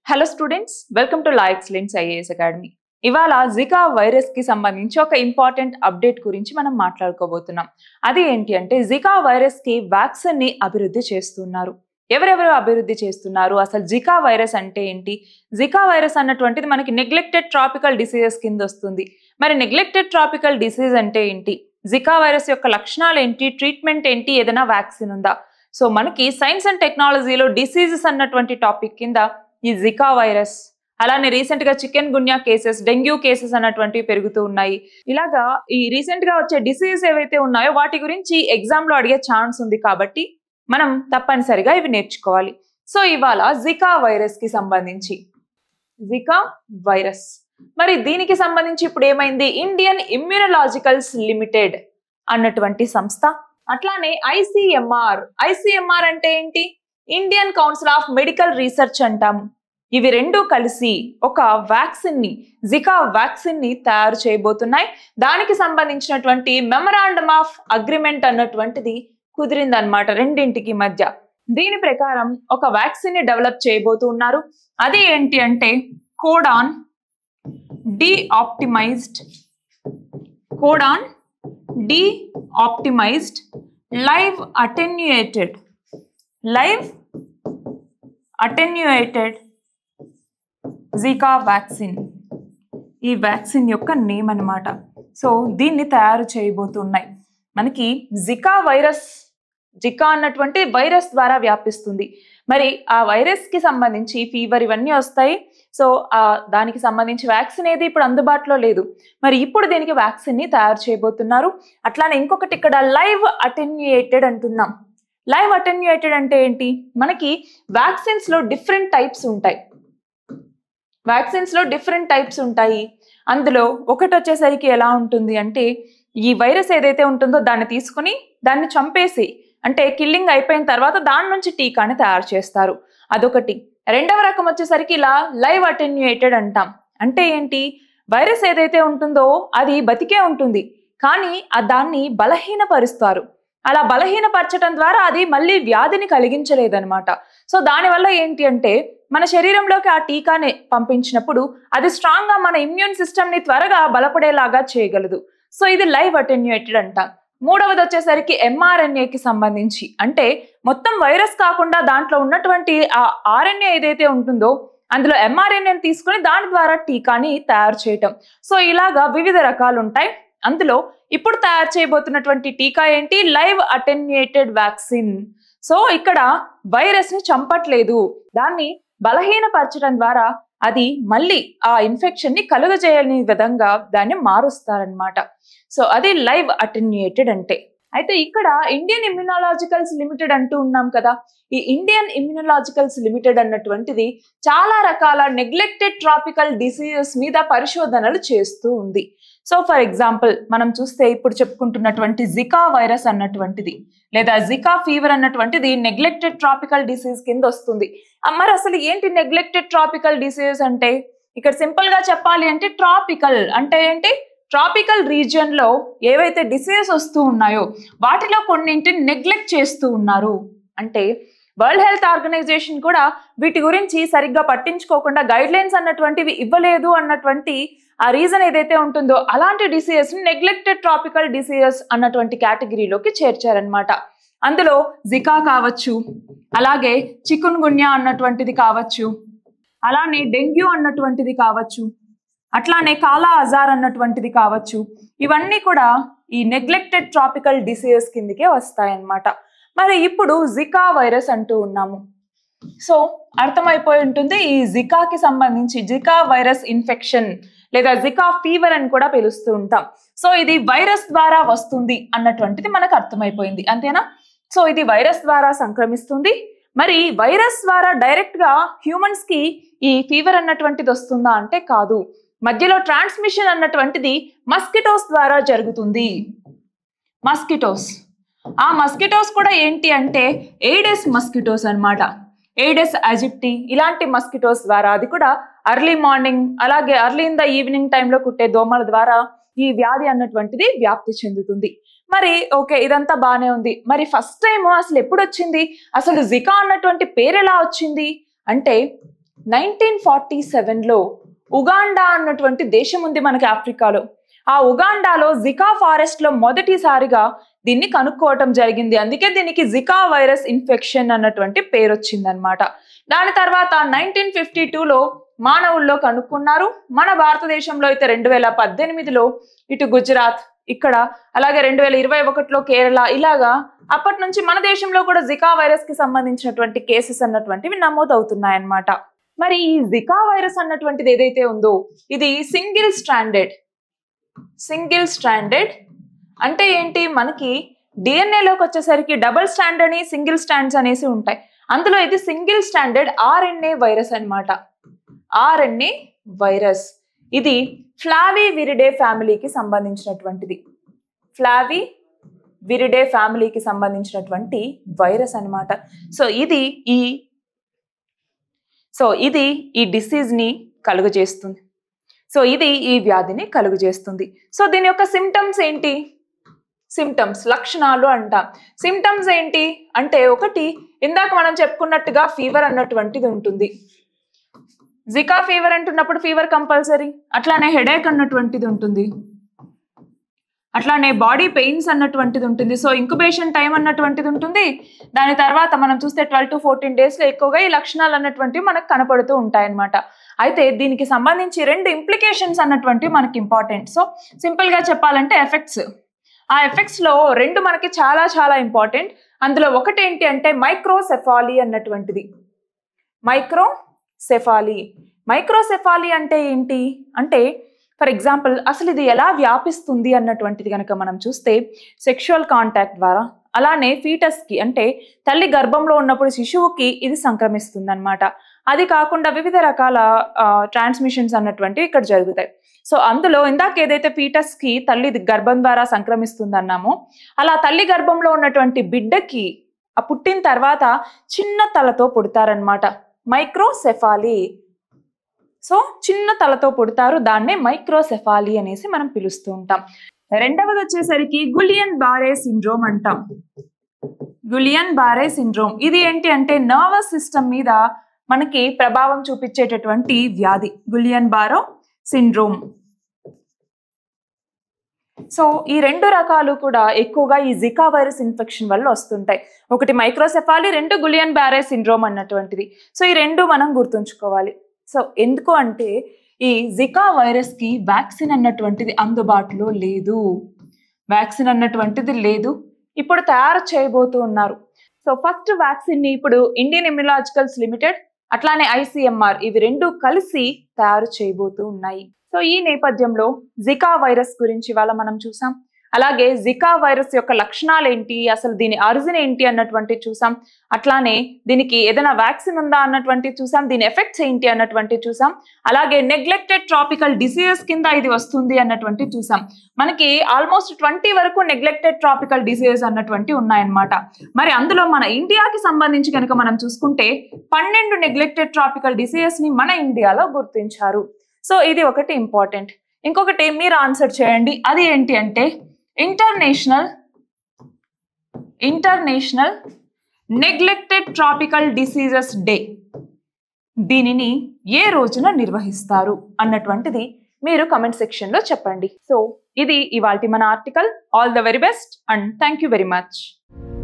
hello students welcome to la excellence IAS academy ఇవాళ Zika virus కి సంబంధించి ఒక ఇంపార్టెంట్ అప్డేట్ గురించి మనం మాట్లాడుకోబోతున్నాం అది ఏంటి అంటే జికా వైరస్ కి వ్యాక్సిన్ ని అభివృద్ధి చేస్తున్నారు ఎవరెవరు అభివృద్ధి చేస్తున్నారు అసలు జికా వైరస్ అంటే ఏంటి జికా వైరస్ అన్నటువంటిది మనకి నెగ్లెక్టెడ్ ట్రాపికల్ డిసీజెస్ కింద వస్తుంది మరి నెగ్లెక్టెడ్ ట్రాపికల్ డిసీజ్ అంటే ఏంటి జికా వైరస్ యొక్క లక్షణాలు ఏంటి ట్రీట్మెంట్ ఏంటి ఏదైనా వ్యాక్సిన్ ఉందా సో మనకి సైన్స్ అండ్ టెక్నాలజీలో డిసీజెస్ అన్నటువంటి టాపిక్ కింద ఈ జికా వైరస్ అలానే రీసెంట్ గా chikungunya cases dengue cases అన్నటువంటివి పెరుగుతూ ఉన్నాయి ఇలాగా ఈ రీసెంట్ గా వచ్చే డిసీజెస్ ఏవైతే ఉన్నాయో వాటి గురించి ఎగ్జామ్ లో అడిగే ఛాన్స్ ఉంది కాబట్టి మనం తప్పనిసరిగా ఇవి నేర్చుకోవాలి సో ఇవాళ జికా వైరస్ కి సంబంధించి జికా వైరస్ మరి దీనికి సంబంధించి ఇప్పుడు ఏమైంది ఇండియన్ ఇమ్యూనలాజికల్స్ లిమిటెడ్ అన్నటువంటి సంస్థ అట్లానే ఐసిఎంఆర్ ఐసిఎంఆర్ అంటే ఏంటి Indian council of medical research అంటాము ఇవి రెండు కలిసి ఒక వ్యాక్సిన్ ని జికా వ్యాక్సిన్ ని తయారు చేయబోతున్నాయి దానికి సంబంధించినటువంటి మెమరాండమ్ ఆఫ్ అగ్రిమెంట్ అన్నటువంటిది కుదిరిందనమాట రెండింటికి మధ్య దీని ప్రకారం ఒక వ్యాక్సిన్ ని డెవలప్ చేయబోతున్నారు అది ఏంటి అంటే codon deoptimised codon deoptimised live attenuated live attenuated Zika vaccine ఈ వ్యాక్సిన్ యొక్క నేమ్ అన్నమాట సో దీన్ని తయారు చేయబోతున్నాయి మనకి జికా వైరస్ జికా అన్నటువంటి వైరస్ ద్వారా వ్యాపిస్తుంది మరి ఆ వైరస్ కి సంబంధించి ఫీవర్ ఇవన్నీ వస్తాయి సో ఆ దానికి సంబంధించి వ్యాక్సిన్ ఏది ఇప్పుడు అందుబాటులో లేదు మరి ఇప్పుడు దీనికి వ్యాక్సిన్ ని తయారు చేయబోతున్నారు అట్లానే ఇంకొకటి ఇక్కడ లైవ్ అటెన్యుయేటెడ్ అంటున్నాం లైవ్ అటెన్యుయేటెడ్ అంటే ఏంటి మనకి వ్యాక్సిన్స్ లో డిఫరెంట్ టైప్స్ ఉంటాయి వ్యాక్సిన్స్ లో డిఫరెంట్ టైప్స్ ఉంటాయి అందులో ఒకటి వచ్చేసరికి ఎలా ఉంటుంది అంటే ఈ వైరస్ ఏదైతే ఉంటుందో దాన్ని తీసుకుని దాన్ని చంపేసి అంటే కిల్లింగ్ అయిపోయిన తర్వాత దాని నుంచి టీకాని తయారు చేస్తారు అదొకటి రెండవ రకం వచ్చేసరికి ఇలా లైవ్ అటెన్యుయేటెడ్ అంటాం అంటే ఏంటి వైరస్ ఏదైతే ఉంటుందో అది బతికే ఉంటుంది కానీ ఆ దాన్ని బలహీనపరుస్తారు అలా బలహీనపరచడం ద్వారా అది మళ్ళీ వ్యాధిని కలిగించలేదన్నమాట సో దానివల్ల ఏంటి అంటే మన శరీరంలోకి ఆ టీకాని పంపించినప్పుడు అది స్ట్రాంగ్ గా మన ఇమ్యూన్ సిస్టమ్ ని త్వరగా బలపడేలాగా చేయగలదు సో ఇది లైవ్ అటెన్యుయేటెడ్ అంటాం మూడవది వచ్చేసరికి ఎంఆర్ఎన్ఏకి సంబంధించి అంటే మొత్తం వైరస్ కాకుండా దాంట్లో ఉన్నటువంటి ఆ ఆర్ఎన్ఏ ఏదైతే ఉంటుందో అందులో ఎంఆర్ఎన్ఏని తీసుకుని దాని ద్వారా టీకాని తయారు చేయటం సో ఇలాగా వివిధ రకాలు ఉంటాయి అందులో ఇప్పుడు తయారు చేయబోతున్నటువంటి టీకా ఏంటి లైవ్ అటెన్యుయేటెడ్ వ్యాక్సిన్ సో ఇక్కడ వైరస్ ని చంపట్లేదు దాన్ని బలహీనపరచడం ద్వారా అది మళ్ళీ ఆ ఇన్ఫెక్షన్ ని కలుగజేయని విధంగా దాన్ని మారుస్తారనమాట సో అది లైవ్ అటెన్యుయేటెడ్ అంటే అయితే ఇక్కడ ఇండియన్ ఇమ్యునాలజికల్స్ లిమిటెడ్ అంటూ ఉన్నాం కదా ఈ ఇండియన్ ఇమ్యునాలజికల్స్ లిమిటెడ్ అన్నటువంటిది చాలా రకాల నెగ్లెక్టెడ్ ట్రాపికల్ డిసీజెస్ మీద పరిశోధనలు చేస్తూ ఉంది సో ఫర్ ఎగ్జాంపుల్ మనం చూస్తే ఇప్పుడు చెప్పుకుంటున్నటువంటి జికా వైరస్ అన్నటువంటిది లేదా జికా ఫీవర్ అన్నటువంటిది నెగ్లెక్టెడ్ ట్రాపికల్ డిసీజ్ కింద వస్తుంది మరి అసలు ఏంటి నెగ్లెక్టెడ్ ట్రాపికల్ డిసీజ్ అంటే ఇక్కడ సింపుల్ గా చెప్పాలి అంటే ట్రాపికల్ అంటే ఏంటి ట్రాపికల్ రీజియన్ లో ఏవైతే డిసీజెస్ వస్తూ ఉన్నాయో వాటిలో కొన్నింటిని నెగ్లెక్ట్ చేస్తూ ఉన్నారు అంటే వరల్డ్ హెల్త్ ఆర్గనైజేషన్ కూడా వీటి గురించి సరిగ్గా పట్టించుకోకుండా గైడ్ లైన్స్ అన్నటువంటివి ఇవ్వలేదు అన్నటువంటి ఆ రీజన్ ఏదైతే ఉంటుందో అలాంటి డిసీజెస్ నెగ్లెక్టెడ్ ట్రాపికల్ డిసీజెస్ అన్నటువంటి కేటగిరీలోకి చేర్చారనమాట అందులో జికా కావచ్చు అలాగే చికున్ గున్యా అన్నటువంటిది కావచ్చు అలానే డెంగ్యూ అన్నటువంటిది కావచ్చు అట్లానే కాలా అజార్ అన్నటువంటిది కావచ్చు ఇవన్నీ కూడా ఈ నెగ్లెక్టెడ్ ట్రాపికల్ డిసీజెస్ కిందకే వస్తాయన్నమాట మరి ఇప్పుడు జికా వైరస్ అంటూ ఉన్నాము సో అర్థమైపోయి ఉంటుంది ఈ జికాకి సంబంధించి జికా వైరస్ ఇన్ఫెక్షన్ లేదా జికా ఫీవర్ అని కూడా పిలుస్తూ ఉంటాం సో ఇది వైరస్ ద్వారా వస్తుంది అన్నటువంటిది మనకు అర్థమైపోయింది అంతేనా సో ఇది వైరస్ ద్వారా సంక్రమిస్తుంది మరి వైరస్ ద్వారా డైరెక్ట్ గా హ్యూమన్స్ కి ఈ ఫీవర్ అన్నటువంటిది వస్తుందా అంటే కాదు మధ్యలో ట్రాన్స్మిషన్ అన్నటువంటిది మస్కిటోస్ ద్వారా జరుగుతుంది మస్కిటోస్ ఆ మస్కిటోస్ కూడా ఏంటి అంటే ఎయిడెస్ మస్కిటోస్ అన్నమాట ఎయిడెస్ అజిప్టి ఇలాంటి మస్కిటోస్ ద్వారా అది కూడా అర్లీ మార్నింగ్ అలాగే అర్లీ ఇన్ ద ఈవినింగ్ టైంలో కుట్టే దోమల ద్వారా ఈ వ్యాధి అన్నటువంటిది వ్యాప్తి చెందుతుంది మరి ఓకే ఇదంతా బానే ఉంది మరి ఫస్ట్ టైం అసలు ఎప్పుడు వచ్చింది అసలు జికా అన్నటువంటి పేరు ఎలా వచ్చింది అంటే నైన్టీన్ ఫార్టీ సెవెన్లో ఉగాండా అన్నటువంటి దేశం ఉంది మనకి ఆఫ్రికాలో ఆ ఉగాండాలో జికా ఫారెస్ట్ లో మొదటిసారిగా దీన్ని కనుక్కోవటం జరిగింది అందుకే దీనికి జికా వైరస్ ఇన్ఫెక్షన్ అన్నటువంటి పేరు వచ్చిందనమాట దాని తర్వాత నైన్టీన్ ఫిఫ్టీ టూలో మానవుల్లో కనుక్కున్నారు మన భారతదేశంలో అయితే రెండు వేల పద్దెనిమిదిలో ఇటు గుజరాత్ ఇక్కడ అలాగే రెండు వేల ఇరవై ఒకటిలో కేరళ ఇలాగా అప్పటి నుంచి మన దేశంలో కూడా జికా వైరస్ కి సంబంధించినటువంటి కేసెస్ అన్నటువంటివి నమోదవుతున్నాయన్నమాట మరి ఈ జికా వైరస్ అన్నటువంటిది ఏదైతే ఉందో ఇది సింగిల్ స్ట్రాండెడ్ సింగిల్ స్ట్రాండెడ్ అంటే ఏంటి మనకి డిఎన్ఏలోకి వచ్చేసరికి డబుల్ స్టాండ్ అని సింగిల్ స్టాండ్స్ అనేసి ఉంటాయి అందులో ఇది సింగిల్ స్టాండర్డ్ ఆర్ఎన్ఏ వైరస్ అన్నమాట ఆర్ఎన్ఏ వైరస్ ఇది ఫ్లావీ విరిడే ఫ్యామిలీకి సంబంధించినటువంటిది ఫ్లావీ విరిడే ఫ్యామిలీకి సంబంధించినటువంటి వైరస్ అన్నమాట సో ఇది ఈ సో ఇది ఈ డిసీజ్ని కలుగజేస్తుంది సో ఇది ఈ వ్యాధిని కలుగజేస్తుంది సో దీని యొక్క సిమ్టమ్స్ ఏంటి సిమ్టమ్స్ లక్షణాలు అంటాం సిమ్టమ్స్ ఏంటి అంటే ఒకటి ఇందాక మనం చెప్పుకున్నట్టుగా ఫీవర్ అన్నటువంటిది ఉంటుంది జికా ఫీవర్ అంటున్నప్పుడు ఫీవర్ కంపల్సరీ అట్లానే హెడేక్ అన్నటువంటిది ఉంటుంది అట్లానే బాడీ పెయిన్స్ అన్నటువంటిది ఉంటుంది సో ఇంక్యుబేషన్ టైం అన్నటువంటిది ఉంటుంది దాని తర్వాత మనం చూస్తే ట్వెల్వ్ టు ఫోర్టీన్ డేస్లో ఎక్కువగా ఈ లక్షణాలు అన్నటువంటివి మనకు కనపడుతూ ఉంటాయన్నమాట అయితే దీనికి సంబంధించి రెండు ఇంప్లికేషన్స్ అన్నటువంటివి మనకి ఇంపార్టెంట్ సో సింపుల్గా చెప్పాలంటే ఎఫెక్ట్స్ ఆ ఎఫెక్ట్స్లో రెండు మనకి చాలా చాలా ఇంపార్టెంట్ అందులో ఒకటి ఏంటి అంటే మైక్రోసెఫాలీ అన్నటువంటిది మైక్రోసెఫాలీ మైక్రోసెఫాలీ అంటే ఏంటి అంటే ఫర్ ఎగ్జాంపుల్ అసలు ఇది ఎలా వ్యాపిస్తుంది అన్నటువంటిది కనుక మనం చూస్తే సెక్షువల్ కాంటాక్ట్ ద్వారా అలానే ఫీటస్కి అంటే తల్లి గర్భంలో ఉన్నప్పుడు శిశువుకి ఇది సంక్రమిస్తుంది అనమాట అది కాకుండా వివిధ రకాల ట్రాన్స్మిషన్స్ అన్నటువంటివి ఇక్కడ జరుగుతాయి సో అందులో ఇందాక ఏదైతే ఫీటస్కి తల్లి గర్భం ద్వారా సంక్రమిస్తుంది అన్నామో అలా తల్లి గర్భంలో ఉన్నటువంటి బిడ్డకి ఆ పుట్టిన తర్వాత చిన్న తలతో పుడతారనమాట మైక్రోసెఫాలీ సో చిన్న తలతో పుడతారు దాన్నే మైక్రోసెఫాలీ అనేసి మనం పిలుస్తూ ఉంటాం రెండవది వచ్చేసరికి గులియన్ బారే సిండ్రోమ్ అంటాం గులియన్ బారే సిండ్రోమ్ ఇది ఏంటి అంటే నర్వస్ సిస్టమ్ మీద మనకి ప్రభావం చూపించేటటువంటి వ్యాధి గులియన్ బారో సిండ్రోమ్ సో ఈ రెండు రకాలు కూడా ఎక్కువగా ఈ జికా వైరస్ ఇన్ఫెక్షన్ వల్ల వస్తుంటాయి ఒకటి మైక్రోసెఫాలి రెండు గులియన్ బ్యారే సిండ్రోమ్ అన్నటువంటిది సో ఈ రెండు మనం గుర్తుంచుకోవాలి సో ఎందుకు అంటే ఈ జికా వైరస్కి వ్యాక్సిన్ అన్నటువంటిది అందుబాటులో లేదు వ్యాక్సిన్ అన్నటువంటిది లేదు ఇప్పుడు తయారు చేయబోతూ ఉన్నారు సో ఫస్ట్ వ్యాక్సిన్ని ఇప్పుడు ఇండియన్ ఇమ్యులాజికల్స్ లిమిటెడ్ అట్లానే ఐసిఎంఆర్ ఇవి రెండు కలిసి తయారు చేయబోతూ ఉన్నాయి సో ఈ నేపథ్యంలో జికా వైరస్ గురించి ఇవాళ మనం చూసాం అలాగే జికా వైరస్ యొక్క లక్షణాలు ఏంటి అసలు దీని అరిజిన్ ఏంటి అన్నటువంటి చూసాం అట్లానే దీనికి ఏదైనా వ్యాక్సిన్ ఉందా అన్నటువంటి చూసాం దీని ఎఫెక్ట్స్ ఏంటి అన్నటువంటి చూసాం అలాగే నెగ్లెక్టెడ్ ట్రాపికల్ డిసీజెస్ కింద ఇది వస్తుంది అన్నటువంటి చూసాం మనకి ఆల్మోస్ట్ ట్వంటీ వరకు నెగ్లెక్టెడ్ ట్రాపికల్ డిసీజెస్ అన్నటువంటి ఉన్నాయన్నమాట మరి అందులో మన ఇండియాకి సంబంధించి కనుక మనం చూసుకుంటే పన్నెండు నెగ్లెక్టెడ్ ట్రాపికల్ డిసీజెస్ ని మన ఇండియాలో గుర్తించారు సో ఇది ఒకటి ఇంపార్టెంట్ ఇంకొకటి మీరు ఆన్సర్ చేయండి అది ఏంటి అంటే international international neglected tropical diseases day దీనిని ఏ రోజున నిర్వహిస్తారు అన్నటువంటిది మీరు కమెంట్ సెక్షన్లో చెప్పండి సో ఇది ఇవాల్టి మన article all the very best and thank you very much